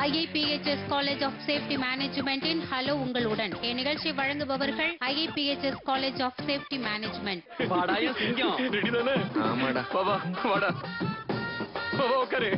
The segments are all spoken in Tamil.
ஐஐபிஹெச்எஸ் காலேஜ் ஆஃப் சேஃப்டி மேனேஜ்மெண்டின் ஹலோ உங்களுடன் இந்நிகழ்ச்சி வழங்குபவர்கள் IIPHS college of safety management வாடாயா சிங்கம் ரெடி தானே ஆமாடா வா வா வாடா வா, வா, உட்காரு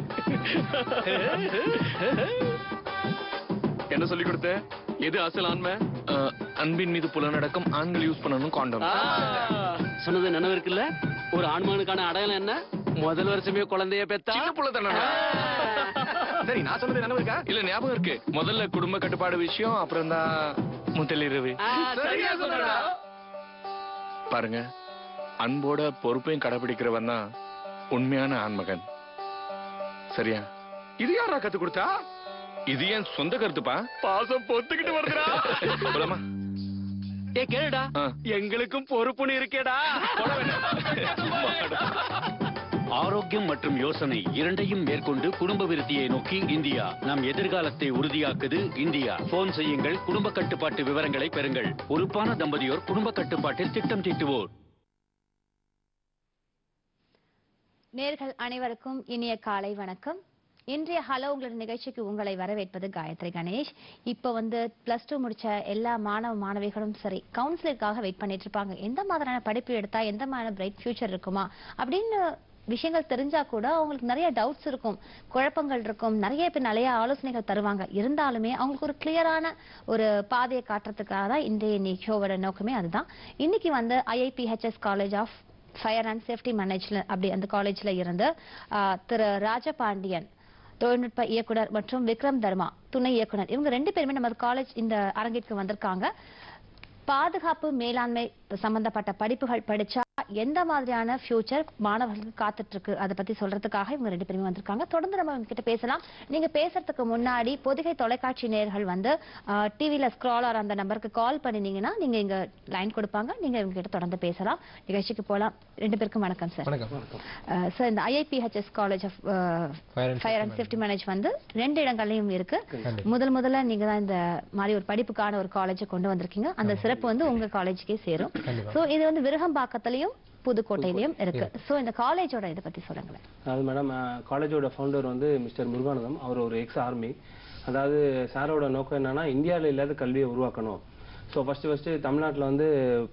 என்ன சொல்லி கொடுத்த எது அசல் ஆண்மை அஹ், அன்பின் மீது புலனடக்கம் ஆண்கள் யூஸ் பண்ணணும் காண்டம் ஆ, சொன்னது நினைவு இருக்குல்ல ஒரு ஆண்மகனுக்கான அடையாளம் என்ன முதல் வருஷமே குழந்தைய பெத்தா சின்ன புள்ள தானடா சரி நான் சொன்னது நினைவு இருக்கா இல்ல ஞாபகம் இருக்கு முதல்ல குடும்ப கட்டுப்பாடு விஷயம் அப்புறம் தான் முதலிரவு ஆ, சரியா சொன்னடா பாருங்க அன்போட பொறுப்பையும் கடைபிடிக்கிறவன் தான் உண்மையான ஆண்மகன் சரியா இது யாரா கத்து கொடுத்தா இது என் சொந்த கருத்துப்பா பாசம் பொத்துக்கிட்டு வருதுடா போலாமா ஏ கேளுடா ஆ. எங்களுக்கும் பொறுப்புன்னு இருக்கேடா ஆரோக்கியம் மற்றும் யோசனை இரண்டையும் மேற்கொண்டு குடும்ப விருத்தியை நோக்கி இந்தியா நம் எதிர்காலத்தை உறுதியாக்குது இந்தியா போன் செய்யுங்கள் குடும்ப கட்டுப்பாட்டு விவரங்களை பெறுங்கள் பொறுப்பான தம்பதியோர் குடும்ப கட்டுப்பாட்டில் திட்டம் தீட்டுவோர் நேர்கள் அனைவருக்கும் இனிய காலை வணக்கம் இன்றைய ஹலோ உங்களோட நிகழ்ச்சிக்கு உங்களை வரவேற்பது காயத்ரி கணேஷ் இப்போ வந்து பிளஸ் டூ முடிச்ச எல்லா மாணவ மாணவிகளும் சரி கவுன்சிலருக்காக வெயிட் பண்ணிட்டு இருப்பாங்க எந்த மாதிரியான படிப்பு எடுத்தா எந்த மாதிரியான பிரைட் ஃபியூச்சர் இருக்குமா அப்படின்னு விஷயங்கள் தெரிஞ்சா கூட அவங்களுக்கு நிறைய டவுட்ஸ் இருக்கும் குழப்பங்கள் இருக்கும் நிறைய பேர் நிறைய ஆலோசனைகள் தருவாங்க இருந்தாலுமே அவங்களுக்கு ஒரு கிளியரான ஒரு பாதையை காட்டுறதுக்காக தான் இன்றைய ஷோவோட நோக்கமே அதுதான் இன்னைக்கு வந்து IIPHS college of fire and safety management அப்படி அந்த காலேஜ்ல இருந்து ஆ, திரு ராஜபாண்டியன் தொழில்நுட்ப இயக்குனர் மற்றும் விக்ரம் தர்மா துணை இயக்குனர் இவங்க ரெண்டு பேருமே நம்ம காலேஜ் இந்த அரங்கிற்கு வந்திருக்காங்க பாதுகாப்பு மேலாண்மை சம்பந்தப்பட்ட படிப்புகள் படிச்சா எந்த மாதிரியான ஃபியூச்சர் மாணவர்களுக்கு காத்துட்டு இருக்கு அதை பத்தி சொல்றதுக்காக இவங்க ரெண்டு பேருமே வந்திருக்காங்க தொடர்ந்து நம்ம இவங்க கிட்ட பேசலாம் நீங்க பேசுறதுக்கு முன்னாடி பொதிகை தொலைக்காட்சி நேயர்கள் வந்து டிவில ஸ்க்ராலர் அந்த நம்பருக்கு கால் பண்ணினீங்கன்னா நீங்க இங்க லைன் கொடுப்பாங்க நீங்க இவங்க கிட்ட தொடர்ந்து பேசலாம் நிகழ்ச்சிக்கு போலாம் ரெண்டு பேருக்கும் வணக்கம் சார் வணக்கம் சார் இந்த IIPHS college of Fire and fire and safety manage வந்து ரெண்டு இடங்கள்லயும் இருக்கு கண்டிப்பா. முதல் முதல்ல நீங்க தான் இந்த மாதிரி ஒரு படிப்புக்கான ஒரு காலேஜை கொண்டு வந்திருக்கீங்க அந்த சிறப்பு வந்து உங்க காலேஜுக்கே சேரும் கண்டிப்பா. சோ இது வந்து விருகம்பாக்கத்திலயும் புதுக்கோட்டையிலயும் இருக்கு சோ இந்த காலேஜோட இதை பத்தி சொல்லுங்களேன் அது மேடம் காலேஜோட ஃபவுண்டர் வந்து மிஸ்டர் முருகானந்தம் அவர் ஒரு எக்ஸ் ஆர்மி அதாவது சாரோட நோக்கம் என்னன்னா இந்தியாவில் இல்லாத கல்வியை உருவாக்கணும் ஸோ ஃபர்ஸ்ட் ஃபர்ஸ்ட் தமிழ்நாட்டில் வந்து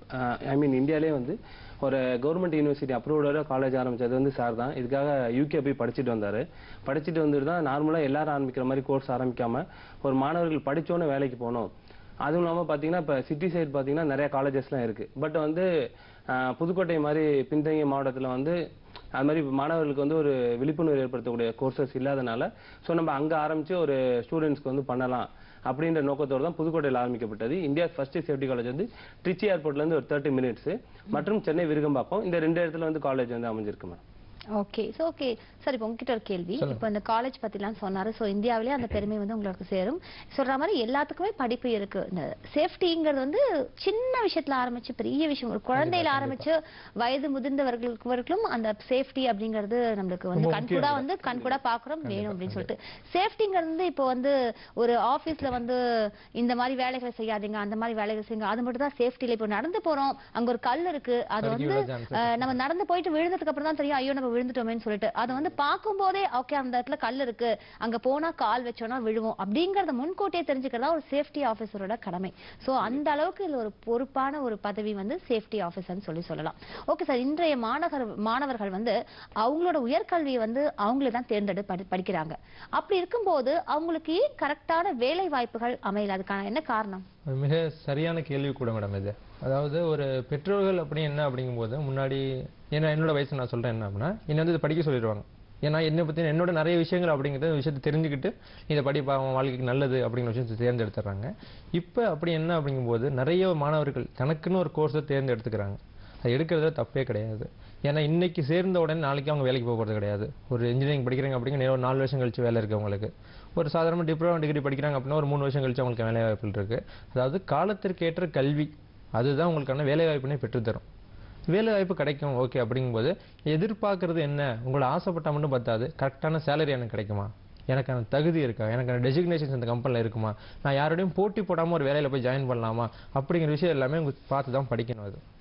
ஐ மீன் இந்தியாவிலே வந்து ஒரு கவர்மெண்ட் யூனிவர்சிட்டி அப்ரூவ்டோட காலேஜ் ஆரம்பிச்சது வந்து சார் தான் இதுக்காக யூகே போய் படிச்சுட்டு வந்தார் படிச்சுட்டு வந்துட்டு தான் நார்மலாக எல்லாரும் ஆரம்பிக்கிற மாதிரி கோர்ஸ் ஆரம்பிக்காம ஒரு மாணவர்கள் படிச்சோன்னு வேலைக்கு போகணும் அதுவும் இல்லாமல் பார்த்தீங்கன்னா இப்போ சிட்டி சைடு பார்த்தீங்கன்னா நிறைய காலேஜஸ்லாம் இருக்கு பட் வந்து ஆஹ், புதுக்கோட்டை மாதிரி பின்தங்கிய மாவட்டத்தில் வந்து அது மாதிரி மாணவர்களுக்கு வந்து ஒரு விழிப்புணர்வு ஏற்படுத்தக்கூடிய கோர்சஸ் இல்லாதனால ஸோ நம்ம அங்கே ஆரம்பிச்சு ஒரு ஸ்டூடெண்ட்ஸ்க்கு வந்து பண்ணலாம் அப்படின்ற நோக்கத்தோடு தான் புதுக்கோட்டையில் ஆரம்பிக்கப்பட்டது இந்தியா ஃபர்ஸ்ட் சேஃப்டி காலேஜ் வந்து ட்ரிச்சி ஏர்போர்ட்லேருந்து ஒரு தேர்ட்டி மினிட்ஸ் மற்றும் சென்னை விருகம்பாக்கம் இந்த ரெண்டு இடத்துல வந்து காலேஜ் வந்து அமைஞ்சிருக்கு ma'am okay so okay sir இப்போ உங்ககிட்ட ஒரு கேள்வி இப்போ இந்த காலேஜ் பத்திலாம் சொன்னாரு சோ இந்தியாவிலே அந்த பெருமை வந்து உங்களுக்கு சேரும் சொல்ற மாதிரி எல்லாத்துக்குமே படிப்பு இருக்கு இந்த சேஃப்டிங்கிறது வந்து சின்ன விஷயத்துல ஆரம்பிச்சு பெரிய விஷயம் ஒரு குழந்தையில ஆரம்பிச்சு வயது முதிர்ந்தவர்களுக்கு வரைக்கும் அந்த சேஃப்டி அப்படிங்கிறது நம்மளுக்கு வந்து ரொம்ப கண்கூடா முக்கியம் வந்து கண்கூடா பாக்குறோம் வேணும் அப்படின்னு சொல்லிட்டு சேஃப்டிங்கிறது வந்து இப்போ வந்து ஒரு ஆபீஸ்ல வந்து இந்த மாதிரி வேலைகளை செய்யாதீங்க அந்த மாதிரி வேலைகள் செய்யுங்க அது மட்டும் தான் சேஃப்டில இப்போ நடந்து போறோம் அங்க ஒரு கல் இருக்கு அது சறுக்கி வந்து விழ chance இருக்கு. அஹ், நம்ம நடந்து போயிட்டு விழுந்ததுக்கு அப்புறம் தான் தெரியும் ஐயோ நம்ம விழுந்துட்டோமேன்னு சொல்லிட்டு அதை வந்து பார்க்கும்போதே ஓகே அந்த இடத்துல கல் இருக்கு அங்க போனா கால் வச்சோம்னா விழுவோம் அப்படிங்கறத முன்கூட்டியே தெரிஞ்சுக்கிறதா ஒரு சேஃப்டி ஆபீசரோட கடமை சோ அந்த அளவுக்கு இதுல ஒரு பொறுப்பான ஒரு பதவி வந்து சேஃப்டி ஆபீசர்னு சொல்லி சொல்லலாம் ஓகே சார் இன்றைய மாணவர் மாணவர்கள் வந்து அவங்களோட உயர்கல்வியை வந்து அவங்களே தான் தேர்ந்தெடு படி- படிக்கிறாங்க அப்படி இருக்கும்போது அவங்களுக்கு ஏன் கரெக்டான வேலை வாய்ப்புகள் அமையல அதுக்கான என்ன காரணம் ஒரு மிக சரியான கேள்வி கூட மேடம் இது அதாவது ஒரு பெற்றோர்கள் அப்படி என்ன அப்படிங்கும்போது முன்னாடி ஏன்னா என்னோட வயசு நான் சொல்றேன் என்ன அப்படின்னா என்னை வந்து இதை படிக்க சொல்லிடுவாங்க ஏன்னா என்னை பத்தி என்னோட நிறைய விஷயங்கள் அப்படிங்கிறத விஷயத்தை தெரிஞ்சுக்கிட்டு இதை படிப்பா அவன் வாழ்க்கைக்கு நல்லது அப்படிங்கிற விஷயத்தை தேர்ந்தெடுத்துறாங்க இப்போ அப்படி என்ன அப்படிங்கும்போது நிறைய மாணவர்கள் தனக்குன்னு ஒரு கோர்ஸை தேர்ந்தெடுத்துக்கிறாங்க அது எடுக்கிறதுல தப்பே கிடையாது ஏன்னா இன்னைக்கு சேர்ந்த உடனே நாளைக்கு அவங்க வேலைக்கு போக போகிறது கிடையாது ஒரு இன்ஜினியரிங் படிக்கிறாங்க அப்படிங்கிற ஒரு நாலு வருஷம் கழிச்சு வேலை இருக்கு அவங்களுக்கு ஒரு சாதாரண டிப்ளமா டிகிரி படிக்கிறாங்க அப்படின்னா ஒரு மூணு வருஷம் கழிச்சு அவங்களுக்கு வேலை வாய்ப்புகள் இருக்கு அதாவது காலத்திற்கேற்ற கல்வி அதுதான் உங்களுக்கான வேலை வாய்ப்பினை பெற்றுத்தரும் வேலை வாய்ப்பு கிடைக்கும் ஓகே அப்படிங்கும்போது எதிர்பார்க்கறது என்ன உங்களை ஆசைப்பட்டா மட்டும் பத்தாது கரெக்டான சேலரி எனக்கு கிடைக்குமா எனக்கான தகுதி இருக்கா எனக்கான டெசிக்னேஷன்ஸ் இந்த கம்பெனியில் இருக்குமா நான் யாரோடையும் போட்டி போடாமல் ஒரு வேலையில் போய் ஜாயின் பண்ணலாமா அப்படிங்கிற விஷயம் எல்லாமே உங்களுக்கு பார்த்து தான் படிக்கணும் அது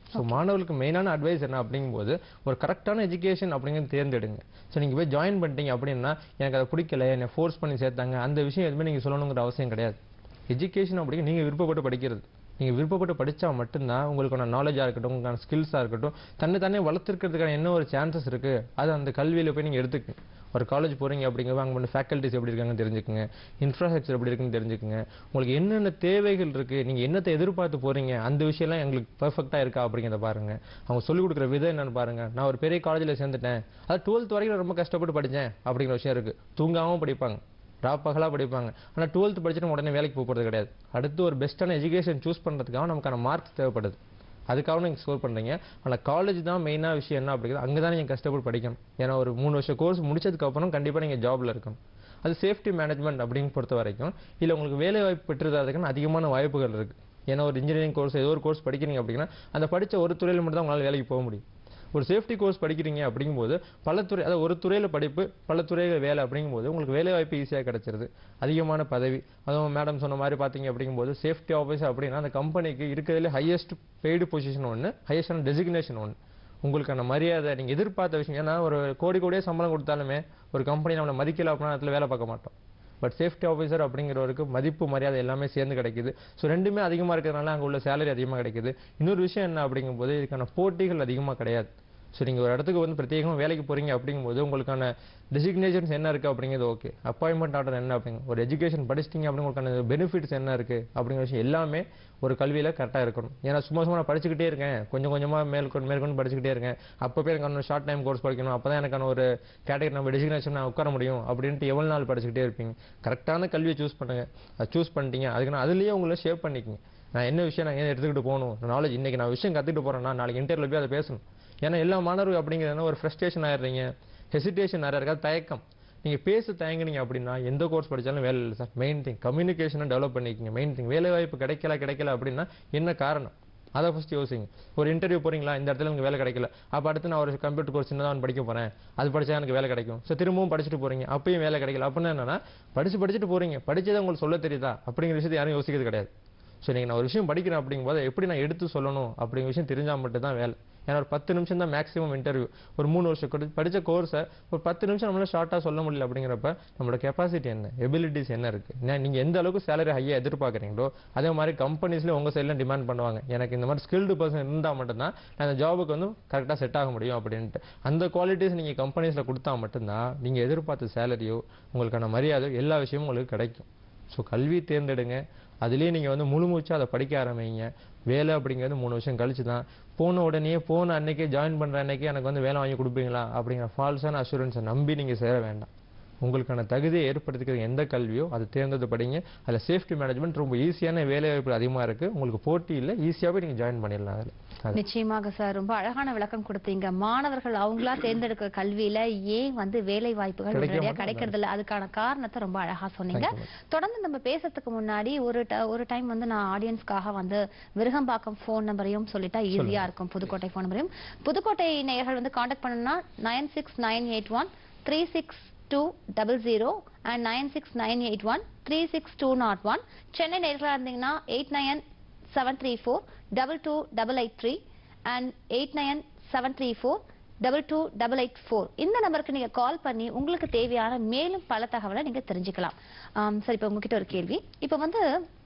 ஸோ மாணவர்களுக்கு மெயினான அட்வைஸ் என்ன அப்படிங்கும்போது ஒரு கரெக்டான எஜுகேஷன் அப்படிங்கிறது தேர்ந்தெடுங்க ஸோ நீங்க போய் ஜாயின் பண்ணிட்டீங்க அப்படின்னா எனக்கு அதை பிடிக்கல என்னை ஃபோர்ஸ் பண்ணி சேர்த்தாங்க அந்த விஷயம் எதுவுமே நீங்க சொல்லணுங்கிற அவசியம் கிடையாது எஜுகேஷன் அப்படிங்க நீங்க விருப்பப்பட்டு படிக்கிறது நீங்க விருப்பப்பட்டு படிச்சா மட்டும்தான் உங்களுக்கான நாலேஜா இருக்கட்டும் உங்களுக்கான ஸ்கில்ஸா இருக்கட்டும் தன்னை தானே வளர்த்துக்கிறதுக்கான என்ன ஒரு சான்சஸ் இருக்கு அது அந்த கல்வியில போய் நீங்க எடுத்துக்கங்க ஒரு காலேஜ் போறீங்க அப்படிங்கிறப்ப அங்க பண்ண ஃபேக்கல்டிஸ் எப்படி இருக்காங்கன்னு தெரிஞ்சுக்குங்க இன்ஃப்ராஸ்ட்ரக்சர் எப்படி இருக்குன்னு தெரிஞ்சுக்குங்க உங்களுக்கு என்னென்ன தேவைகள் இருக்கு நீங்க என்னத்தை எதிர்பார்த்து போறீங்க அந்த விஷயம்லாம் எங்களுக்கு பெர்ஃபெக்ட்டா இருக்கா அப்படிங்கிறத பாருங்க அவங்க சொல்லிக் கொடுக்குற விதம் என்னன்னு பாருங்க நான் ஒரு பெரிய காலேஜ்ல சேர்ந்துட்டேன் அது டுவெல்த் வரைக்கும் நான் ரொம்ப கஷ்டப்பட்டு படிச்சேன் அப்படிங்கிற விஷயம் இருக்கு தூங்காம படிப்பாங்க ராப்பகலா படிப்பாங்க ஆனா டுவெல்த் படிச்சுட்டு உடனே வேலைக்கு போக போறது கிடையாது அடுத்து ஒரு பெஸ்ட்டான எஜுகேஷன் சூஸ் பண்றதுக்காக நமக்கான மார்க்ஸ் தேவைப்படுது அதுக்காக நீங்க ஸ்கோர் பண்றீங்க ஆனா காலேஜ் தான் மெயினா விஷயம் என்ன அப்படிங்கிறது அங்கே தான் நீங்க கஷ்டப்பட்டு படிக்கணும் ஏன்னா ஒரு மூணு வருஷம் கோர்ஸ் முடிச்சதுக்கு அப்புறம் கண்டிப்பா நீங்க ஜாப்ல இருக்கணும் அது சேஃப்டி மேனேஜ்மெண்ட் அப்படின்னு பொறுத்த வரைக்கும் இல்ல உங்களுக்கு வேலை வாய்ப்பு பெற்றுறதுக்கான அதிகமான வாய்ப்புகள் இருக்கு ஏன்னா ஒரு இன்ஜினியரிங் கோர்ஸ் ஏதோ ஒரு கோர்ஸ் படிக்கிறீங்க அப்படின்னா அந்த படிச்ச ஒரு துறையில மட்டும் தான் உங்களால வேலைக்கு போக முடியும் ஒரு சேஃப்டி கோர்ஸ் படிக்கிறீங்க அப்படிங்கும்போது பல துறை அதாவது ஒரு துறையில படிப்பு பல துறையில வேலை அப்படிங்கும்போது உங்களுக்கு வேலை வாய்ப்பு ஈஸியாக கிடைச்சிருது அதிகமான பதவி அதுவும் மேடம் சொன்ன மாதிரி பார்த்தீங்க அப்படிங்கும்போது சேஃப்டி ஆஃபீஸர் அப்படின்னா அந்த கம்பெனிக்கு இருக்கிறதுல ஹையஸ்ட் பெய்டு பொசிஷன் ஒன்று ஹையஸ்டான டெசிக்னேஷன் ஒன்று உங்களுக்கான மரியாதை நீங்க எதிர்பார்த்த விஷயம் ஏன்னா ஒரு கோடி கோடியே சம்பளம் கொடுத்தாலுமே ஒரு கம்பெனி நம்மளை மதிக்கல அப்படின்னா அதுல வேலை பார்க்க மாட்டோம் பட் சேஃப்டி ஆஃபீஸர் அப்படிங்கிறவருக்கு மதிப்பு மரியாதை எல்லாமே சேர்ந்து கிடைக்குது ஸோ ரெண்டுமே அதிகமா இருக்கிறதுனால அங்க உள்ள சேலரி அதிகமா கிடைக்குது இன்னொரு விஷயம் என்ன அப்படிங்கும்போது இதுக்கான போட்டிகள் அதிகமா கிடையாது ஸோ நீங்க ஒரு இடத்துக்கு வந்து பிரத்யேகமா வேலைக்கு போறீங்க அப்படிங்கும்போது உங்களுக்கான டெசிக்னேஷன்ஸ் என்ன இருக்கு அப்படிங்கிறது ஓகே அப்பாயின்மெண்ட் ஆர்டர் என்ன அப்படிங்க ஒரு எஜுகேஷன் படிச்சிட்டீங்க அப்படின்னு உங்களுக்கான பெனிஃபிட்ஸ் என்ன இருக்கு அப்படிங்கிற விஷயம் எல்லாமே ஒரு கல்வியில கரெக்டா இருக்கணும் ஏன்னா சும்மா சும்மா நான் படிச்சுக்கிட்டே இருக்கேன் கொஞ்சம் கொஞ்சமா மேற்கொண்டு மேற்கொண்டு படிச்சுக்கிட்டே இருக்கேன் அப்பப்போ எனக்கு ஷார்ட் டைம் கோர்ஸ் படிக்கணும் அப்பதான் எனக்கான ஒரு கேட்டகரி நம்ம டெசிக்னேஷன் நான் உட்கார முடியும் அப்படின்ட்டு எவ்வளவு நாள் படிச்சுக்கிட்டே இருப்பீங்க கரெக்டான கல்வியை சூஸ் பண்ணுங்க அது சூஸ் பண்ணிட்டீங்க அதுக்கு நான் அதுலயே உங்களை ஷேப் பண்ணிக்கங்க நான் என்ன விஷயம் நான் ஏன் எடுத்துக்கிட்டு போகணும் நாலேஜ் இன்னைக்கு நான் விஷயம் கத்துக்கிட்டு போறேன்னா நாளைக்கு இன்டர்வியூ போய் அதை பேசணும் ஏன்னா எல்லா மாணவர்கள் அப்படிங்கிறது ஒரு ஃப்ரஸ்ட்ரேஷன் ஆயிடுறீங்க ஹெசிடேஷன் நிறைய இருக்காது தயக்கம் நீங்க பேச தயங்குனீங்க அப்படின்னா எந்த கோர்ஸ் படிச்சாலும் வேலை இல்லை சார் மெயின் திங் கம்யூனிகேஷனை டெவலப் பண்ணிக்கங்க மெயின் திங் வேலை வாய்ப்பு கிடைக்கல கிடைக்கல அப்படின்னா என்ன காரணம் அதை ஃபர்ஸ்ட் யோசிங்க ஒரு இன்டர்வியூ போறீங்களா இந்த இடத்துல எனக்கு வேலை கிடைக்கல அப்ப அடுத்து நான் ஒரு கம்ப்யூட்டர் கோர்ஸ் சின்னதான் படிக்க போறேன் அது படிச்சா எனக்கு வேலை கிடைக்கும் ஸோ திரும்பவும் படிச்சுட்டு போறீங்க அப்பயும் வேலை கிடைக்கல அப்படின்னா என்னன்னா படிச்சு படிச்சுட்டு போறீங்க படிச்சதை உங்களுக்கு சொல்ல தெரியுதா அப்படிங்கிற விஷயத்தை யாரும் யோசிக்கிறது கிடையாது ஸோ நீங்க நான் ஒரு விஷயம் படிக்கிறேன் அப்படிங்கும்போது எப்படி நான் எடுத்து சொல்லணும் அப்படிங்கிற விஷயம் தெரிஞ்சா மட்டும் தான் வேலை ஏன்னா ஒரு பத்து நிமிஷம் தான் மேக்ஸிமம் இன்டர்வியூ ஒரு மூணு வருஷம் கொடு- படிச்ச கோர்ஸை ஒரு பத்து நிமிஷம் நம்மளால ஷார்ட்டாக சொல்ல முடியல அப்படிங்கிறப்ப நம்மளோட கெப்பாசிட்டி என்ன எபிலிட்டிஸ் என்ன இருக்கு நான் நீங்க எந்த அளவுக்கு சேலரி ஹையா எதிர்பார்க்குறீங்களோ அதே மாதிரி கம்பெனிஸ்ல உங்க சைட்ல டிமாண்ட் பண்ணுவாங்க எனக்கு இந்த மாதிரி ஸ்கில்டு பர்சன் இருந்தா மட்டும்தான் நான் அந்த ஜாபுக்கு வந்து கரெக்டாக செட் ஆக முடியும் அப்படின்ட்டு அந்த குவாலிட்டிஸ் நீங்க கம்பெனிஸ்ல கொடுத்தா மட்டும்தான் நீங்க எதிர்பார்த்த சேலரியோ உங்களுக்கான மரியாதை எல்லா விஷயமும் உங்களுக்கு கிடைக்கும் ஸோ கல்வி தேர்ந்தெடுங்க அதுலயே நீங்க வந்து முழு மூச்சா அதை படிக்க ஆரம்பிங்க வேலை அப்படிங்கிறது மூணு வருஷம் கழிச்சு தான் போன உடனே போன அன்னைக்கே ஜாயின் பண்ற அன்னைக்கே எனக்கு வந்து வேலை வாங்கி கொடுப்பீங்களா அப்படிங்கிற ஃபால்ஸான அஷூரன்ஸை நம்பி நீங்க சேர வேண்டாம் உங்களுக்கான தகுதியை ஏற்படுத்திக்கிற எந்த கல்வியோ அதை தேர்ந்தெடுத்து படிங்க அதுல சேஃப்டி மேனேஜ்மெண்ட் ரொம்ப ஈஸியான வேலை வாய்ப்பு அதிகமா இருக்கு உங்களுக்கு போட்டி இல்லை ஈஸியாவே நீங்க ஜாயின் பண்ணிடலாம் அதுல அது நிச்சயமாக சார் ரொம்ப அழகான விளக்கம் கொடுத்தீங்க மாணவர்கள் அவங்களா தேர்ந்தெடுக்கிற கல்வியில ஏன் வந்து வேலை வாய்ப்புகள் கிடைக்க உடனடியா மாட்டேங்குது. கிடைக்கிறது இல்ல அதுக்கான காரணத்தை ரொம்ப அழகா சொன்னீங்க Thank you, தொடர்ந்து நம்ம பேசுறதுக்கு முன்னாடி ஒரு ட- ஒரு டைம் வந்து நான் ஆடியன்ஸ்க்காக வந்து விருகம்பாக்கம் ஃபோன் நம்பரையும் சொல்லிட்டா ஈஸியா இருக்கும் புதுக்கோட்டை ஃபோன் நம்பரையும் புதுக்கோட்டை நேயர்கள் வந்து காண்டாக்ட் பண்ணணும்னா nine six nine eight one three six two double zero and nine six nine eight one three six two nought one Chennai நேர்களா இருந்தீங்கன்னா eight nine seven three four double two double eight three and eight nine seven three four double two double eight four இந்த நம்பருக்கு நீங்க கால் பண்ணி உங்களுக்கு தேவையான மேலும் பல தகவலை நீங்க தெரிஞ்சுக்கலாம் ஆம், சரி இப்போ உங்ககிட்ட ஒரு கேள்வி இப்போ வந்து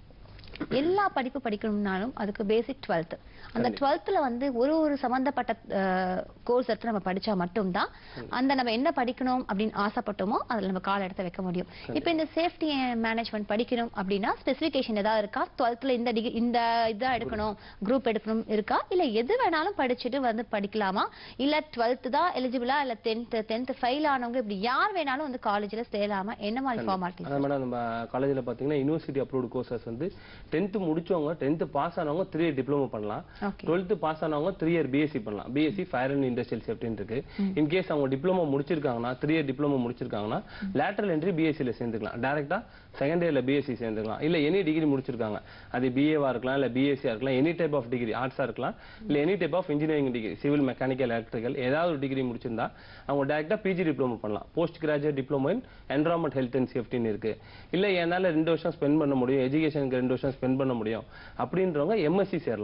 எல்லா படிப்பு படிக்கணும்னாலும் அதுக்கு பேசிக் டுவெல்த் அந்த டுவெல்த்ல வந்து ஒரு ஒரு சம்பந்தப்பட்ட கோர்ஸ் எடுத்து நம்ம படிச்சா மட்டும்தான் அந்த நம்ம என்ன படிக்கணும் அப்படின்னு ஆசைப்பட்டோமோ அதுல நம்ம கால் எடுத்து வைக்க முடியும் இப்போ இந்த சேஃப்டி மேனேஜ்மெண்ட் படிக்கணும் அப்படின்னா ஸ்பெசிஃபிகேஷன் ஏதாவது இருக்கா டுவெல்த்ல இந்த டிகிரி இந்த இதா எடுக்கணும் குரூப் எடுக்கணும் இருக்கா இல்ல எது வேணாலும் படிச்சுட்டு வந்து படிக்கலாமா இல்ல டுவெல்த் தான் எலிஜிபிளா இல்ல டென்த் டென்த் ஃபெயில் ஆனவங்க இப்படி யார் வேணாலும் வந்து காலேஜ்ல சேரலாமா என்ன மாதிரி ஃபார்மாலிட்டி அதான் மேடம் நம்ம காலேஜில் பார்த்தீங்கன்னா யூனிவர்சிட்டி அப்ரூவ்டு கோர்சஸ் வந்து டென்த்து முடிச்சவங்க டென்த்து பாஸ் ஆனவங்க த்ரீ இயர் டிப்ளமோ பண்ணலாம் ஓகே டுவெல்த்து பாஸ் ஆனவங்க த்ரீ இயர் பிஎஸ்சி பண்ணலாம் பிஎஸ்சி ஃபயர் அண்ட் இண்டஸ்ட்ரியல் சேஃப்டின்னு இருக்கு இன்கேஸ் அவங்க டிப்ளமோ முடிச்சிருக்காங்கன்னா த்ரீ இயர் டிப்ளமோ முடிச்சிருக்காங்கன்னா லேட்டரல் என்ட்ரி பிஎஸ்சியில் சேர்ந்துக்கலாம் டேரக்டா செகண்ட் இயர்ல பிஎஸ்சி சேர்ந்துக்கலாம் இல்ல எனி டிகிரி முடிச்சிருக்காங்க அது பிஏவா இருக்கலாம் இல்ல பிஎஸ்சியா இருக்கலாம் எனி டைப் ஆஃப் டிகிரி ஆர்ட்ஸா இருக்கலாம் இல்ல any type of engineering degree civil mechanical electrical ஏதாவது ஒரு டிகிரி முடிச்சிருந்தா அவங்க டேரக்டா பிஜி டிப்ளமோ பண்ணலாம் post graduate diploma in environment health and சேஃப்டின்னு இருக்கு இல்ல என்னால ரெண்டு வருஷம் ஸ்பெண்ட் பண்ண முடியும் எஜுகேஷனுக்கு ரெண்டு வருஷம் ஸ்பெண்ட் பண்ண முடியும் அப்படின்றவங்க எம்எஸ்சி சேரலாம்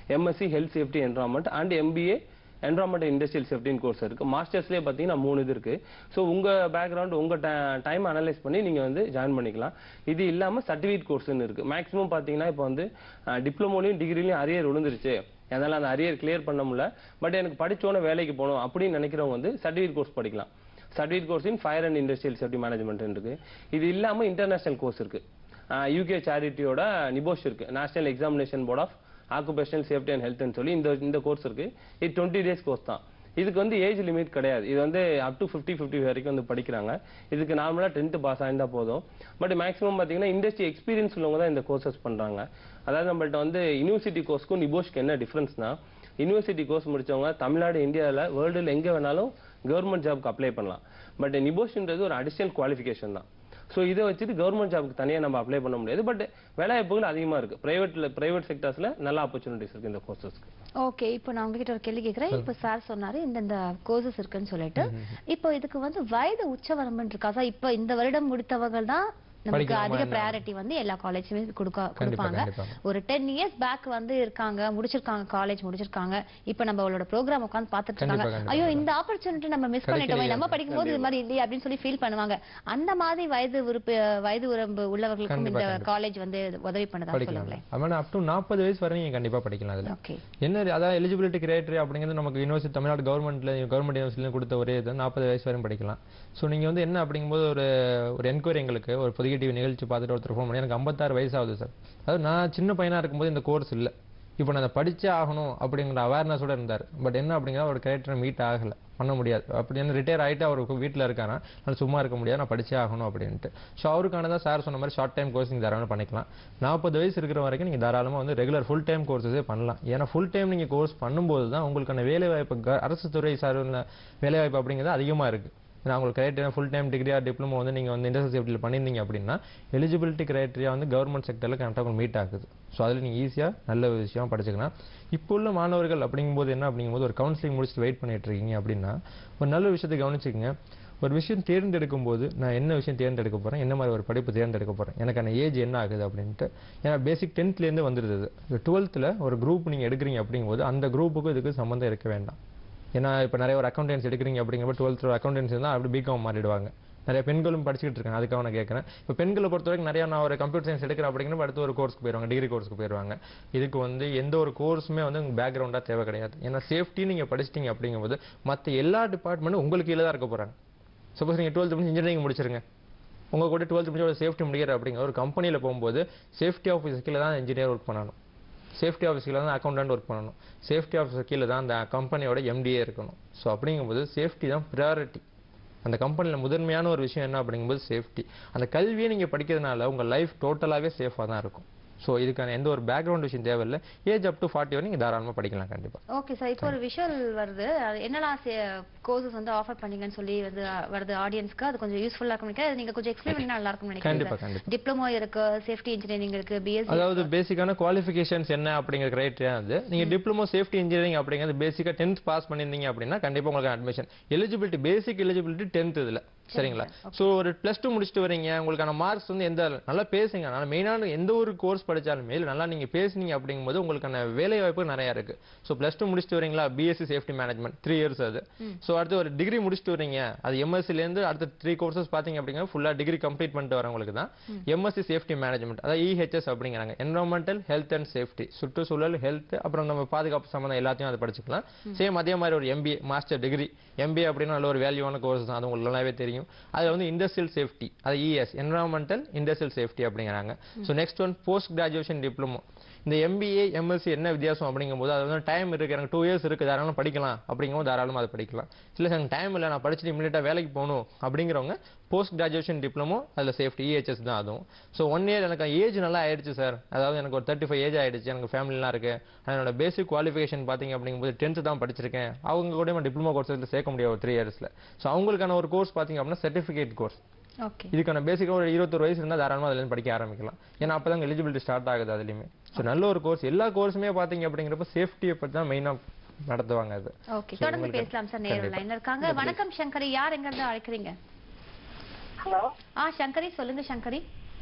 MSc health safety environment and MBA environment industrial சேஃப்டின்னு கோர்ஸ் இருக்கு மாஸ்டர்ஸ்லேயே பார்த்தீங்கன்னா மூணு இது இருக்கு ஸோ உங்க பேக்ரவுண்ட் உங்க டைம் அனலைஸ் பண்ணி நீங்க வந்து ஜாயின் பண்ணிக்கலாம் இது இல்லாம சர்டிஃபிகேட் கோர்ஸ்னு இருக்கு மேக்ஸிமம் பார்த்தீங்கன்னா இப்போ வந்து டிப்ளமோலையும் டிகிரிலையும் அரியர் விழுந்துருச்சு அதனால அந்த அரியர் கிளியர் பண்ண முடியல பட் எனக்கு படிச்சோன்னே வேலைக்கு போகணும் அப்படின்னு நினைக்கிறவங்க வந்து சர்டிஃபிகேட் கோர்ஸ் படிக்கலாம் certificate course in fire and industrial safety management இருக்கு இது இல்லாம இன்டர்நேஷனல் கோர்ஸ் இருக்கு யூகே சேரிட்டியோட நிபோஷ் இருக்கு national examination board of occupational safety and ஹெல்த்னு சொல்லி இந்த இந்த கோர்ஸ் இருக்கு இது டுவெண்ட்டி டேஸ் கோர்ஸ் தான் இதுக்கு வந்து ஏஜ் லிமிட் கிடையாது இது வந்து அப் டு ஃபிஃப்டி ஃபிஃப்டி வரைக்கும் வந்து படிக்கிறாங்க இதுக்கு நார்மலாக டென்த்து பாஸ் ஆயிருந்தா போதும் பட் மேக்ஸிமம் பார்த்தீங்கன்னா இண்டஸ்ட்ரி எக்ஸ்பீரியன்ஸ் உள்ளவங்க தான் இந்த கோர்சஸ் பண்றாங்க அதாவது நம்மள்ட்ட வந்து யூனிவர்சிட்டி கோர்ஸ்க்கும் நிபோஷ்க்கு என்ன டிஃப்ரென்ஸ்னா யூனிவர்சிட்டி கோர்ஸ் முடிச்சவங்க தமிழ்நாடு இந்தியாவில் வேர்ல்டில் எங்கே வேணாலும் கவர்மெண்ட் ஜாப்க்கு அப்ளை பண்ணலாம் பட் நிபோஷ்ன்றது ஒரு அடிஷனல் குவாலிஃபிகேஷன் தான் ஸோ இதை வச்சுட்டு கவர்மெண்ட் ஜாப்க்கு தனியாக நம்ம அப்ளை பண்ண முடியாது பட் வேலைவாய்ப்புகள் அதிகமாக இருக்கு பிரைவேட்ல பிரைவேட் செக்டர்ஸ்ல நல்ல ஆப்பர்ச்சுனிட்டிஸ் இருக்கு இந்த கோர்சஸ்க்கு ஓகே இப்போ நான் உங்ககிட்ட ஒரு கேள்வி கேட்கிறேன் இப்போ சார் சொன்னாரு இந்த இந்த கோர்சஸ் இருக்குன்னு சொல்லிட்டு இப்போ இதுக்கு வந்து வயது உச்சவரம்புன்னு இருக்கா சார் இப்போ இந்த வருடம் முடித்தவங்க தான் நமக்கு படிக்கலாமா அதிக என்ன? ப்ரையாரிட்டி வந்து எல்லா காலேஜுமே கொடுக்க கண்டிப்பா, கொடுப்பாங்க கண்டிப்பா. ஒரு டென் இயர்ஸ் பேக் வந்து இருக்காங்க முடிச்சிருக்காங்க காலேஜ் முடிச்சிருக்காங்க இப்போ நம்ம அவளோட ப்ரோக்ராம் உட்காந்து பார்த்துட்டு கண்டிப்பா, இருக்காங்க கண்டிப்பா. ஐயோ இந்த ஆப்பர்ச்சுனிட்டி நம்ம மிஸ் பண்ணிட்டோமே கிடைக்கலையே. நம்ம படிக்கும்போது இது மாதிரி இல்லையே அப்படின்னு சொல்லி ஃபீல் பண்ணுவாங்க அந்த மாதிரி வயது உறுப்பு வயது உறம்பு உள்ளவர்களுக்கும் கண்டிப்பா, இந்த கண்டிப்பா. காலேஜ் வந்து உதவி பண்ணதா படிக்கலாம் சொல்லுங்களேன் அதனால அப் டு நாற்பது வயசு வரை நீங்க கண்டிப்பா படிக்கலாம் அதுல ஓகே என்ன அதான் எலிஜிபிலிட்டி கிரைட்டரி அப்படிங்கிறது நமக்கு யூனிவர்சிட்டி தமிழ்நாடு கவர்மெண்ட்ல கவர்மெண்ட் யூனிவர்சிட்டில கொடுத்த ஒரே இது நாற்பது வயசு வரையும் படிக்கலாம் ஸோ நீங்க வந்து என்ன அப்படிங்கும்போது ஒரு ஒரு என்கொயரி எங்களுக்கு ஒரு புதிய டிவி நிகழ்ச்சி பார்த்துட்டு ஒருத்தர் ஃபோன் பண்ணி எனக்கு ஐம்பத்தாறு வயசு ஆகுது சார் அதாவது நான் சின்ன பையனா இருக்கும்போது இந்த கோர்ஸ் இல்ல இப்போ நான் அதை படிச்சே ஆகணும் அப்படிங்கிற அவேர்னஸோட இருந்தார் பட் என்ன அப்படிங்கிற ஒரு கிரைட்டரை மீட் ஆகல பண்ண முடியாது அப்படி என்ன ரிட்டையர் ஆயிட்டு அவர் வீட்டில் இருக்காரா நான் சும்மா இருக்க முடியாது நான் படிச்சே ஆகணும் அப்படின்ட்டு ஸோ அவருக்கானதான் சார் சொன்ன மாதிரி ஷார்ட் டைம் கோர்ஸ் நீங்கள் தாராளமாக பண்ணிக்கலாம் நாற்பது வயசு இருக்கிற வரைக்கும் நீங்கள் தாராளமாக வந்து ரெகுலர் ஃபுல் டைம் கோர்ஸஸே பண்ணலாம் ஏன்னா ஃபுல் டைம் நீங்கள் கோர்ஸ் பண்ணும்போது தான் உங்களுக்கான வேலை வாய்ப்பு க- அரசு துறை சார்ந்த வேலை வாய்ப்பு அப்படிங்கிறது அதிகமாக இருக்கு ஏன்னா உங்களுக்கு criteria full time degree or diploma வந்து நீங்கள் வந்து இண்டஸ்ட்ரியல் சேஃப்டியில் பண்ணியிருந்தீங்க அப்படின்னா எலிஜிபிலிட்டி கிரைட்டீரியா வந்து கவர்மெண்ட் செக்டரில் கரெக்டாக உங்களுக்கு மீட் ஆகுது ஸோ அதில் நீங்கள் ஈஸியாக நல்ல விஷயம் படிச்சுக்கலாம் இப்போ உள்ள மாணவர்கள் அப்படிங்கும்போது என்ன அப்படிங்கும்போது ஒரு கவுன்சிலிங் முடிச்சுட்டு வெயிட் பண்ணிட்டு இருக்கீங்க அப்படின்னா ஒரு நல்ல விஷயத்தை கவனிச்சுக்கங்க ஒரு விஷயம் தேர்ந்தெடுக்கும் போது நான் என்ன விஷயம் தேர்ந்தெடுக்க போறேன் என்ன மாதிரி ஒரு படிப்பு தேர்ந்தெடுக்க போறேன் எனக்கான ஏஜ் என்ன ஆகுது அப்படின்ட்டு ஏன்னா பேசிக் டென்த்லேருந்து வந்துருது டுவெல்த்தில் ஒரு குரூப் நீங்கள் எடுக்கிறீங்க அப்படிங்கும்போது அந்த குரூப்புக்கும் இதுக்கு சம்மந்தம் இருக்க வேண்டாம் ஏன்னா இப்போ நிறைய ஒரு அக்கௌண்டன்ஸ் எடுக்கிறீங்க அப்படிங்கிறப்ப டுவெல்த் அக்கௌண்டன்ஸ் இருந்தால் அப்படி பிகாம் மாறிடுவாங்க நிறைய பெண்களும் படிச்சுக்கிட்டு இருக்காங்க அதுக்காக நான் கேட்குறேன் இப்போ பெண்களை பொறுத்த வரைக்கும் நிறைய நான் ஒரு கம்ப்யூட்டர் சயின்ஸ் எடுக்கிறேன் அப்படிங்கிறப்ப அடுத்து ஒரு கோர்ஸ்க்கு போயிடுவாங்க டிகிரி கோர்ஸ்க்கு போயிடுவாங்க இதுக்கு வந்து எந்த ஒரு கோர்ஸுமே வந்து உங்க பேக்ரவுண்டாக தேவை கிடையாது ஏன்னா சேஃப்டி நீங்கள் படிச்சிட்டீங்க அப்படிங்கும்போது மற்ற எல்லா டிபார்ட்மெண்ட்டும் உங்களுக்கு கீழே தான் இருக்க போகிறாங்க சப்போஸ் நீங்கள் டுவெல்த் முடிச்சு இன்ஜினியரிங் முடிச்சிருங்க உங்க கூட டுவெல்த் முடிச்சு ஒரு சேஃப்டி முடிக்கிற அப்படிங்கிற ஒரு கம்பெனியில் போகும்போது சேஃப்டி ஆஃபீஸர் கீழே தான் இன்ஜினியர் ஒர்க் பண்ணணும் சேஃப்டி ஆஃபீஸில் தான் அக்கௌண்டன்ட் ஒர்க் பண்ணணும் சேஃப்டி ஆஃபீஸர் கீழே தான் அந்த கம்பெனியோட எம்டிஏ இருக்கணும் ஸோ அப்படிங்கும்போது சேஃப்டி தான் ப்ரையாரிட்டி அந்த கம்பெனியில் முதன்மையான ஒரு விஷயம் என்ன அப்படிங்கும்போது சேஃப்டி அந்த கல்வியை நீங்கள் படிக்கிறதுனால உங்கள் லைஃப் டோட்டலாகவே சேஃபாக தான் இருக்கும் ஸோ இதுக்கான எந்த ஒரு பேக்ரவுண்ட் விஷயம் தேவையில்லை ஏஜ் அப் டு ஃபார்ட்டி வரை நீங்கள் தாராளமாக படிக்கலாம் கண்டிப்பாக ஓகே சார் இப்போ ஒரு விஷுவல் வருது அது என்னெல்லாம் கோர்சஸ் வந்து ஆஃபர் பண்ணீங்கன்னு சொல்லி வந்து அஹ், வருது ஆடியன்ஸ்க்கு அது கொஞ்சம் யூஸ்ஃபுல்லா இருக்கும் நினைக்கிறேன் அது நீங்க கொஞ்சம் எக்ஸ்பிளைன் பண்ணா நல்லா இருக்கும்னு கண்டிப்பா, நினைக்கிறேன் கண்டிப்பா. டிப்ளமோ இருக்கு சேஃப்டி இன்ஜினியரிங் இருக்கு பிஎஸ்சி அதாவது பேசிக்கான குவாலிஃபிகேஷன்ஸ் என்ன அப்படிங்கிற கிரைட்டரியா வந்து நீங்க டிப்ளமோ சேஃப்டி இன்ஜினியரிங் அப்படிங்கிறது பேசிக்கா டென்த் பாஸ் பண்ணிருந்தீங்க அப்படின்னா கண்டிப்பா உங்களுக்கு admission eligibility basic eligibility tenth இதுல சரிங்களா சோ ஒரு பிளஸ் டூ முடிச்சுட்டு வரீங்க உங்களுக்கான மார்க்ஸ் வந்து எந்த நல்லா பேசுங்க ஆனால் மெயினான எந்த ஒரு கோர்ஸ் படிச்சாலுமே இல்ல நல்லா நீங்க பேசுனீங்க அப்படிங்கும்போது உங்களுக்கான வேலை வாய்ப்பு நிறைய இருக்கு சோ பிளஸ் டூ முடிச்சுட்டு வரீங்களா BSc safety management three years அது சோ அடுத்து ஒரு டிகிரி முடிச்சுட்டு வரீங்க அது எம்எஸ்சில இருந்து அடுத்த த்ரீ கோர்சஸ் பாத்தீங்க அப்படின்னா ஃபுல்லா டிகிரி கம்ப்ளீட் பண்ணிட்டு வரவங்களுக்கு தான் எம்எஸ்சி சேஃப்டி மேனேஜ்மெண்ட் அதாவது இஹெச்எஸ் அப்படிங்கிறாங்க என்வரான்மெண்டல் ஹெல்த் அண்ட் சேஃப்டி சுற்றுச்சூழல் ஹெல்த் அப்புறம் நம்ம பாதுகாப்பு சம்பந்தம் எல்லாத்தையும் அதை படிச்சுக்கலாம் சேம் அதே மாதிரி ஒரு எம்பிஏ மாஸ்டர் டிகிரி எம்பிஏ அப்படின்னா நல்ல ஒரு வேல்யூவான கோர்ஸ் தான் அது உங்களுக்கு நல்லாவே தெரியும் அது வந்து இண்டஸ்ட்ரியல் சேஃப்டி அது இஎஸ் என்வரான்மெண்டல் இண்டஸ்ட்ரியல் சேஃப்டி அப்படிங்கிறாங்க so next one post graduation diploma இந்த எம்பிஏ எம்எஸ்சி என்ன வித்தியாசம் அப்படிங்கும்போது அது வந்து டைம் இருக்கு எனக்கு டூ இயர்ஸ் இருக்கு தாராளமாக படிக்கலாம் அப்படிங்கும்போது தாராளமாக அதை படிக்கலாம் இல்லை எனக்கு டைம் இல்லை நான் படிச்சுட்டு இமீடியட்டாக வேலைக்கு போகணும் அப்படிங்கிறவங்க போஸ்ட் கிராஜுவேஷன் டிப்ளமோ அதில் சேஃப்டி இஹெச்எஸ் தான் அதுவும் ஸோ ஒன் இயர் எனக்கு ஏஜ் நல்லா ஆயிடுச்சு சார் அதாவது எனக்கு ஒரு தேர்ட்டி ஃபைவ் ஏஜ் ஆயிடுச்சு எனக்கு ஃபேமிலிலாம் இருக்கு என்னோட பேசிக் குவாலிஃபிகேஷன் பார்த்தீங்க அப்படிங்கும்போது டென்த்து தான் படிச்சிருக்கேன் அவங்க கூட டிப்ளமோ கோர்ஸில் சேர்க்க முடியாது ஒரு த்ரீ இயர்ஸில் ஸோ அவங்களுக்கான ஒரு கோர்ஸ் பார்த்தீங்க அப்படின்னா சர்டிஃபிகேட் கோர்ஸ் ஓகே இதுக்கான பேசிக்காக ஒரு இருபத்தொரு வயசு இருந்தால் தாராளமாக அதுலேருந்து படிக்க ஆரம்பிக்கலாம் ஏன்னா அப்போ தான் எலிஜிபிலிட்டி ஸ்டார்ட் ஆகுது அதுலேயுமே ஸோ நல்ல ஒரு கோர்ஸ் எல்லா கோர்ஸுமே பார்த்தீங்க அப்படிங்கிறப்ப சேஃப்டியை பற்றி தான் மெயினாக நடத்துவாங்க அது ஓகே So, தொடர்ந்து உங்களுக்கு- பேசலாம் சார் நேரு கண்டிப்பா. லைன்ல இருக்காங்க வணக்கம் சங்கரி யார் எங்க இருந்து அழைக்கிறீங்க ஹலோ ஆ சங்கரி சொல்லுங்க சங்கரி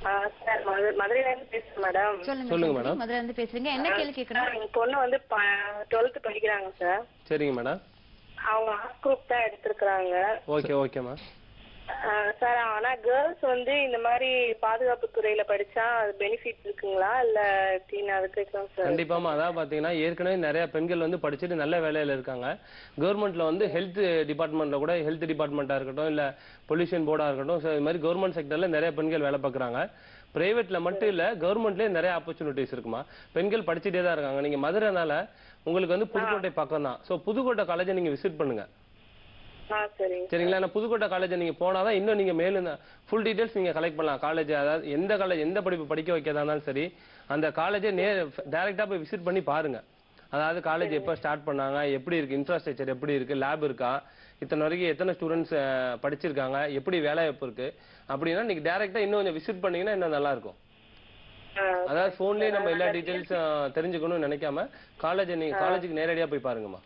சார் மது- மதுரையில இருந்து பேசுறேன் மேடம் சொல்லுங்க சொல்லுங்க சங்கரி. மேடம். மதுரையில இருந்து பேசுறீங்க என்ன கேள்வி கேட்கணும் எங்க பொண்ணு வந்து டுவெல்த் படிக்கிறாங்க சார் சரிங்க மேடம் அவங்க ஆர்ட் குரூப் தான் எடுத்திருக்கிறாங்க ஓகே ஓகேம்மா சார் ஆனா கேர்ள்ஸ் வந்து இந்த மாதிரி பாதுகாப்பு துறையில படிச்சா அது பெனிஃபிட் இருக்குங்களா இல்ல எப்படின்னு அதுக்கு கேட்கலாம் சார் கண்டிப்பாமா அதான் பாத்தீங்கன்னா ஏற்கனவே நிறைய பெண்கள் வந்து படிச்சுட்டு நல்ல வேலையில இருக்காங்க கவர்மெண்ட்ல வந்து ஹெல்த் டிபார்ட்மெண்ட்ல கூட ஹெல்த் டிபார்ட்மெண்ட்டா இருக்கட்டும் இல்ல பொல்யூஷன் போர்டா இருக்கட்டும் so இது மாதிரி கவர்மெண்ட் செக்டர்ல நிறைய பெண்கள் வேலை பார்க்கறாங்க பிரைவேட்ல மட்டும் இல்ல கவர்மெண்ட்லயே நிறைய ஆப்பர்ச்சுனிட்டிஸ் இருக்குமா பெண்கள் படிச்சுட்டே தான் இருக்காங்க நீங்க மதுரைனால உங்களுக்கு வந்து புதுக்கோட்டை பக்கம் தான் ஸோ புதுக்கோட்டை காலேஜை நீங்க விசிட் பண்ணுங்க ஆ சரிங்க சரிங்களா நான் புதுக்கோட்டை காலேஜ் நீங்க போனாதான் இன்னும் நீங்க மேலும் ஃபுல் டீடைல்ஸ் நீங்க கலெக்ட் பண்ணலாம் காலேஜ் அதாவது எந்த காலேஜ் எந்த படிப்பு படிக்க வைக்கிறதா இருந்தாலும் சரி அந்த காலேஜை நே டைரக்டா போய் விசிட் பண்ணி பாருங்க அதாவது காலேஜ் எப்போ ஸ்டார்ட் பண்ணாங்க எப்படி இருக்கு இன்ஃப்ராஸ்ட்ரக்சர் எப்படி இருக்கு லேப் இருக்கா இத்தனை வரைக்கும் எத்தனை ஸ்டூடெண்ட்ஸ் படிச்சிருக்காங்க எப்படி வேலை வாய்ப்பு இருக்கு அப்படின்னா நீங்க டைரக்டா இன்னும் கொஞ்சம் விசிட் பண்ணீங்கன்னா இன்னும் நல்லா இருக்கும் அதாவது போன்லயே நம்ம எல்லா டீடைல்ஸ் தெரிஞ்சுக்கணும்னு நினைக்காம காலேஜ் நீங்க காலேஜுக்கு நேரடியா போய் பாருங்கம்மா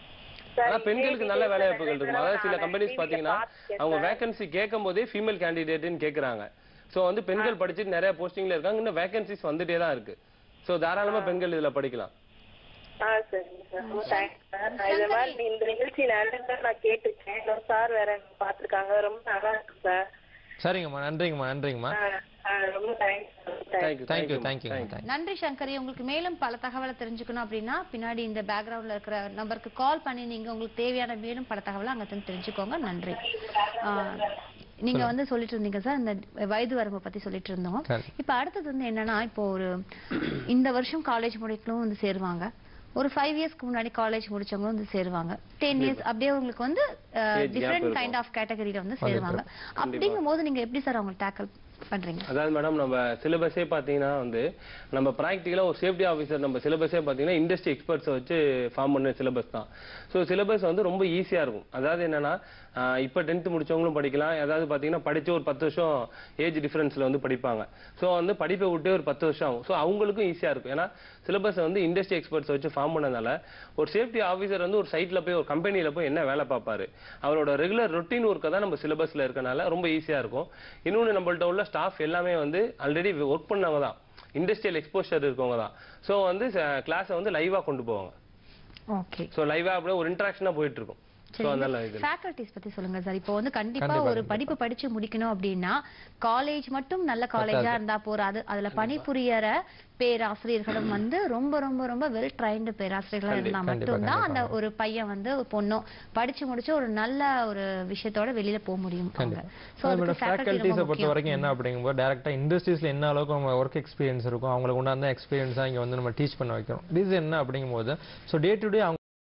ஆனா பெண்களுக்கு நல்ல வேலை வாய்ப்புகள் இருக்கும் அதாவது சில கம்பெனிஸ் பாத்தீங்கன்னா அவங்க வேகன்சி கேட்கும் போதே ஃபீமேல் கேண்டிடேட்னு கேக்குறாங்க சோ வந்து பெண்கள் படிச்சுட்டு நிறைய போஸ்டிங்ல இருக்காங்க இன்னும் வேகன்சிஸ் வந்துட்டே தான் இருக்கு சோ தாராளமா பெண்கள் இதுல படிக்கலாம் ஆ சரிங்க சார் ரொம்ப தேங்க்ஸ் சார் நான் இது மாதிரி இந்த நிகழ்ச்சி நிறைய பேர் நான் கேட்டிருக்கேன் இன்னொரு சார் வேற பாத்துருக்காங்க ரொம்ப நல்லா இருக்கு சார் சரிங்கம்மா நன்றிங்கம்மா நன்றிங்கம்மா ரொம்ப தேங்க்ஸ் தேங்க்யூ தேங்க்யூ தேங்க்யூங்க தேங்க்யூ நன்றி சங்கரி உங்களுக்கு மேலும் பல தகவலை தெரிஞ்சுக்கணும் அப்படின்னா பின்னாடி இந்த பேக்ரவுண்ட்ல இருக்கிற நம்பருக்கு கால் பண்ணி நீங்க உங்களுக்கு தேவையான மேலும் பல தகவலை அங்க இருந்து தெரிஞ்சுக்கோங்க நன்றி ஆ, நீங்க வந்து சொல்லிட்டு இருந்தீங்க சார் இந்த வயது வரம்பை பத்தி சொல்லிட்டு இருந்தோம் சரி. இப்ப அடுத்தது வந்து என்னன்னா இப்போ ஒரு இந்த வருஷம் காலேஜ் முடிக்கலும் வந்து சேருவாங்க ஒரு ஃபைவ் இயர்ஸ்க்கு முன்னாடி காலேஜ் முடிச்சவங்க வந்து சேருவாங்க டென் இயர்ஸ் அப்படியே உங்களுக்கு வந்து Age gap டிஃப்ரெண்ட் இருக்கும். கைண்ட் ஆஃப் கேட்டகரியில வந்து சேருவாங்க அப்படிங்கும் போது நீங்க எப்படி சார் அவங்களை டேக்கிள் பண்றீங்க அதாவது மேடம் நம்ம சிலபஸே பாத்தீங்கன்னா வந்து நம்ம ப்ராக்டிக்கலா ஒரு சேஃப்டி ஆஃபீஸர் நம்ம சிலபஸே பாத்தீங்கன்னா இண்டஸ்ட்ரி எக்ஸ்பர்ட்ஸை வச்சு ஃபார்ம் பண்ண சிலபஸ் தான் ஸோ சிலபஸ் வந்து ரொம்ப ஈஸியா இருக்கும் அதாவது என்னன்னா ஆஹ் இப்ப டென்த் முடிச்சவங்களும் படிக்கலாம் அதாவது பாத்தீங்கன்னா படிச்சு ஒரு பத்து வருஷம் ஏஜ் டிஃபரன்ஸ்ல வந்து படிப்பாங்க ஸோ வந்து படிப்பை விட்டே ஒரு பத்து வருஷம் ஆகும் ஸோ அவங்களுக்கும் ஈஸியா இருக்கும் ஏன்னா சிலபஸ் வந்து இண்டஸ்ட்ரி எக்ஸ்பர்ட்ஸ் வச்சு ஃபார்ம் பண்ணதால ஒரு சேஃப்டி ஆஃபீஸர் வந்து ஒரு சைட்ல போய் ஒரு கம்பெனில போய் என்ன வேலை பார்ப்பாரு அவரோட ரெகுலர் ரொட்டீன் ஒர்க்கை தான் நம்ம சிலபஸ்ல இருக்கனால ரொம்ப ஈஸியா இருக்கும் இன்னொன்னு நம்மள்ட்ட உள்ள ஸ்டாஃப் எல்லாமே வந்து ஆல்ரெடி ஒர்க் பண்ணவங்க தான் இண்டஸ்ட்ரியல் எக்ஸ்போஷர் இருக்கவங்க தான் ஸோ வந்து கிளாஸை வந்து லைவா கொண்டு போவாங்க ஓகே ஸோ லைவா அப்படியே ஒரு இன்ட்ராக்ஷனா போயிட்டு இருக்கும் ஸோ அதனால இது ஃபேக்கல்டிஸ் பத்தி சொல்லுங்க சார் இப்போ வந்து கண்டிப்பா கண்டிப்பா, ஒரு கண்டிப்பா. படிப்பு படிச்சு முடிக்கணும் அப்படின்னா காலேஜ் மட்டும் நல்ல காலேஜா இருந்தா போறாது அதுல பணிபுரியற பேராசிரியர்களும் வந்து ரொம்ப ரொம்ப ரொம்ப வெல் ட்ரைன்டு பேராசிரியர்களா இருந்தா கண்டிப்பா, மட்டும்தான் அந்த கண்டிப்பா. ஒரு பையன் வந்து ஒரு பொண்ணும் படிச்சு முடிச்சு ஒரு நல்ல ஒரு விஷயத்தோட வெளியில போக முடியும் அவங்க கண்டிப்பா So, அதுக்கு மேடம் faculty ஃபேக்கல்ட்டிஸை ரொம்ப பொறுத்த முக்கியம். வரைக்கும் என்ன அப்படிங்கும்போது டேரெக்டாக இண்டஸ்ட்ரீஸில் என்ன அளவுக்கு நம்ம ஒர்க் எக்ஸ்பீரியன்ஸ் இருக்கும் அவங்களுக்கு உண்டான எக்ஸ்பீரியன்ஸாக இங்கே வந்து நம்ம டீச் பண்ண வைக்கிறோம் ரீசன் என்ன அப்படிங்கும்போது ஸோ டே டு டே அவங்க